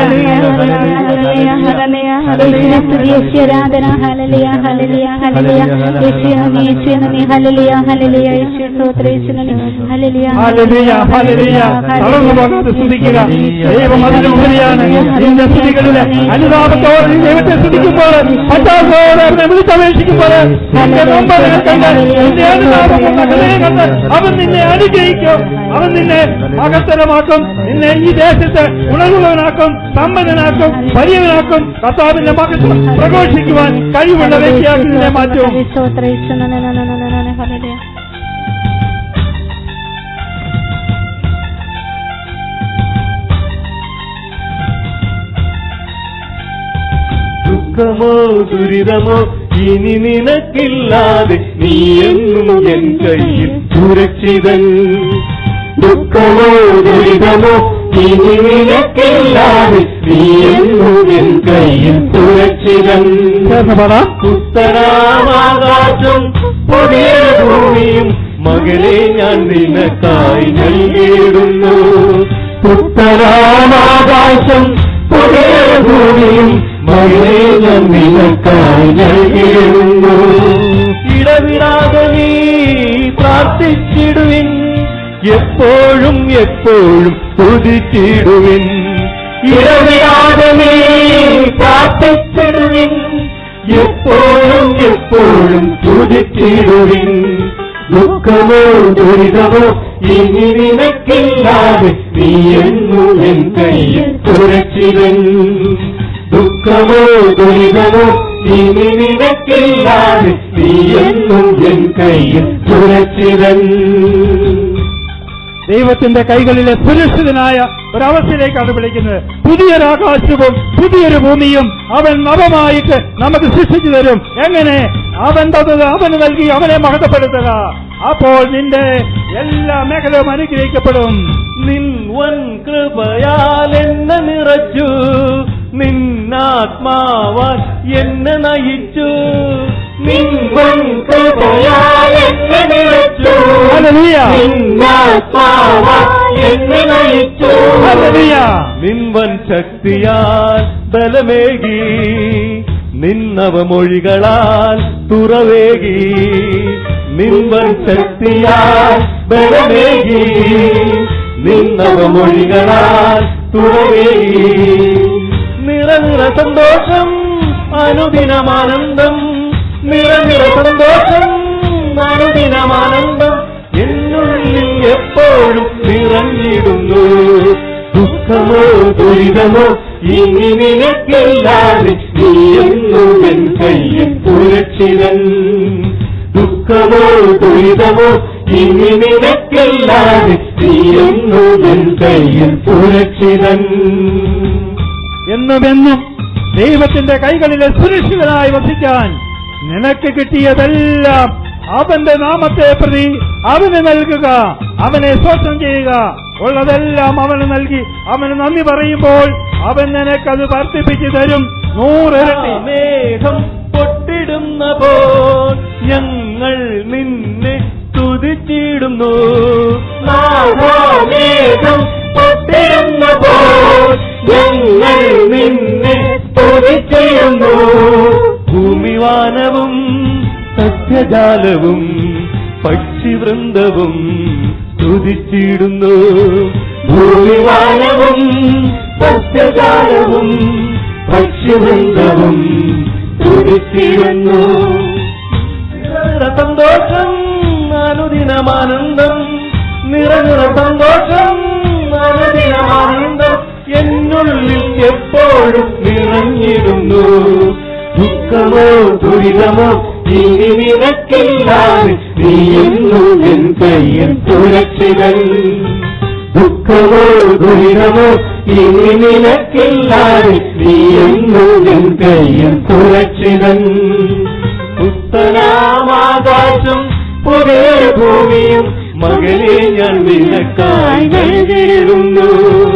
ഹാലലുയ ഹാലലുയ തളർന്നു പോകാതെ സ്തുതിക്കുക ദൈവം അതിനുപരിയാണ് നിന്റെ സ്തുതികളില് അനുതാപത്തോടെ നീ ദൈവത്തെ സ്തുതിക്കുമ്പോൾ പറ്റാത്തോടെ അവനെ വിളിച്ചപേക്ഷിക്കുമ്പോൾ നിന്റെ നൊമ്പരങ്ങൾ കണ്ട് നിന്റെ അനുതാപം കൊണ്ട ഹൃദയം കണ്ട് അവൻ നിന്നെ അനുഗ്രഹിക്കും അവൻ നിന്നെ മകത്തരമാക്കും നിന്നെ ഈ ദേശത്ത് ഉണർവുള്ളവനാക്കും സമ്പന്നനാക്കും വലിയവനാക്കും കർത്താവിന്റെ മകത്വം പ്രഘോഷിക്കുവാൻ കഴിവുള്ള വ്യക്തിയാക്കി നിന്നെ മാറ്റും ദുഃഖമോ ദുരിതമോ ഇനി നിനക്കില്ലാതെ നീ എന്നും എൻ കയ്യിൽ സുരക്ഷിതൻ ദുഃഖമോ ദുരിതമോ ഇനി നിനക്കില്ലാതെ നീ എന്നും എൻ കയ്യിൽ സുരക്ഷിതൻ ചേർന്ന് പാടാം പുത്തനാമാകാശം പുതിയ ഭൂമിയും മകളെ ഞാൻ നിനക്കായി നൽകിയിടുന്നു പുത്തനാമാകാശം പുതിയ ഭൂമിയും മകളെ ഞാൻ നിനക്കായി നൽകിയിടുന്നു ഇടവിടാതെ നീ പ്രാർത്ഥിച്ചിടുവിൻ എപ്പോഴും എപ്പോഴും തുതിച്ചിടുവിൻ ഇടവിടാതെ നീ പ്രാർത്ഥിച്ചിടുവിൻ എപ്പോഴും എപ്പോഴും തുതിച്ചിടുവിൻ ദുഃഖമോ ദുരിതമോ ഇനി നിനക്കില്ലാതെ നീ എന്നും എൻ കയ്യിൽ സുരക്ഷിതൻ ദുഃഖമോ ദുരിതമോ ഇനി നിനക്കില്ലാതെ നീ എന്നും എൻ കയ്യിൽ സുരക്ഷിതൻ ദൈവത്തിന്റെ കൈകളിലെ സുരക്ഷിതനായ ഒരവസ്ഥയിലേക്കാണ് വിളിക്കുന്നത് പുതിയൊരാകാശവും പുതിയൊരു ഭൂമിയും അവൻ നവമായിട്ട് നമുക്ക് സൃഷ്ടിച്ചു തരും എങ്ങനെ അവൻ തന്നത് അവന് നൽകി അവനെ മഹത്വപ്പെടുത്തുക അപ്പോൾ നിന്റെ എല്ലാ മേഖലയും അനുഗ്രഹിക്കപ്പെടും നിൻ വൻ കൃപയാൽ എന്നെ നിറച്ചു നിന്നാത്മാവാൽ എന്നെ നയിച്ചു നിൻ വൻ കൃപയാൽ എന്നെ നിറച്ചു ഹല്ലേലൂയ. നിന്നാത്മാവാൽ എന്നെ നയിച്ചു ഹല്ലേലൂയ. നിൻവൻ ശക്തിയാൽ ബലമേകി നിന്നവമൊഴികളാൽ തുറവേകി നിൻവൻ ശക്തിയാൽ ബലമേകി നിന്നവമൊഴികളാൽ തുറവേകി നിറ സന്തോഷം അനുദിനമാനന്ദം നിറ നിറ സന്തോഷം അനുദിനമാനന്ദം എന്നുള്ളിൽ എപ്പോഴും നിറഞ്ഞിടുന്നു ദുഃഖമോ ദുരിതമോ ഇനി നിനക്കല്ലാതെ നീ എന്നും എൻ കയ്യിൽ സുരക്ഷിതൻ ദുഃഖമോ ദുരിതമോ ഇനി നിനക്കല്ലാതെ നീ എന്നും എൻ കയ്യിൽ സുരക്ഷിതൻ എന്നുമെന്നും ദൈവത്തിന്റെ കൈകളിലെ സുരക്ഷിതനായി വസിക്കാൻ നിനക്ക് കിട്ടിയതെല്ലാം അവന്റെ നാമത്തെ പ്രതി അവന് നൽകുക അവനെ സ്വസ്ഥം ചെയ്യുക ഉള്ളതെല്ലാം അവന് നൽകി അവന് നന്ദി പറയുമ്പോൾ അവൻ നിനക്കത് വർദ്ധിപ്പിച്ചു തരും നൂറിരട്ടി മേഘം പൊട്ടിടുന്ന പോൽ ഞങ്ങൾ നിന്നെ തുതിച്ചിടുന്നു മേഘം പൊട്ടിടുന്ന പോൽ ഞങ്ങൾ നിന്നെ തുതിച്ചിടുന്നു ഭൂമിവാനവും സസ്യജാലവും പക്ഷിവൃന്ദവും തുതിച്ചിടുന്നു ഭൂമിവാനവും സസ്യജാലവും പക്ഷിവൃന്ദവും തുടിച്ചിരുന്നു നിറ സന്തോഷം അനുദിനമാനന്ദം നിറ നിറ സന്തോഷം അനുദിനമാനന്ദം എന്നുള്ളിൽ എപ്പോഴും നിറഞ്ഞിടുന്നു ദുഃഖമോ ദുരിതമോ ഇനി നിനക്കില്ലാതെ നീ എന്നും എൻ കയ്യിൽ സുരക്ഷിതൻ ദുഃഖമോ ദുരിതമോ ഇനി നിനക്കില്ലാതെ നീ എന്നും എൻ കയ്യിൽ സുരക്ഷിതൻ പുത്തനാമാകാശം പുതിയ ഭൂമിയും മകനെ ഞാൻ നിനക്കായി നൽകിയിരുന്നു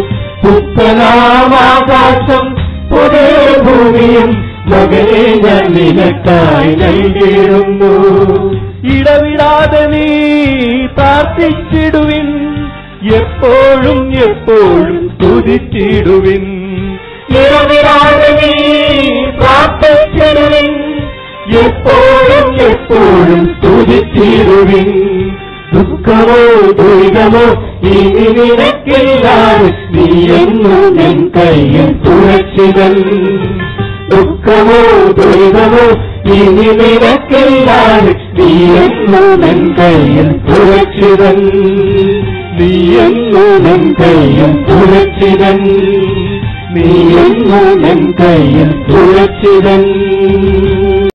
പുത്തനാമാകാശം പുതിയ ഭൂമിയും മകനെ ഞാൻ നിനക്കായി നൽകിയിരുന്നു ഇടവിടാതെ നീ പ്രാർത്ഥിച്ചിടുവിൻ എപ്പോഴും എപ്പോഴും സ്തുതിച്ചിടുവിൻ ഇടവിടാതെ നീ പ്രാർത്ഥിച്ചിടുവിൻ എപ്പോഴും എപ്പോഴും സ്തുതിച്ചിടുവിൻ ദുഃഖമോ ദുരിതമോ ഇനി നിനക്കില്ലാതെ നീ എന്നും എൻ കയ്യിൽ സുരക്ഷിതൻ ദുഃഖമോ ദുരിതമോ ഇനി നിനക്കില്ലാതെ നീ എന്നും എൻ കയ്യിൽ സുരക്ഷിതൻ നീ എന്നും എൻ കയ്യിൽ സുരക്ഷിതൻ നീ എന്നും എൻ കയ്യിൽ സുരക്ഷിതൻ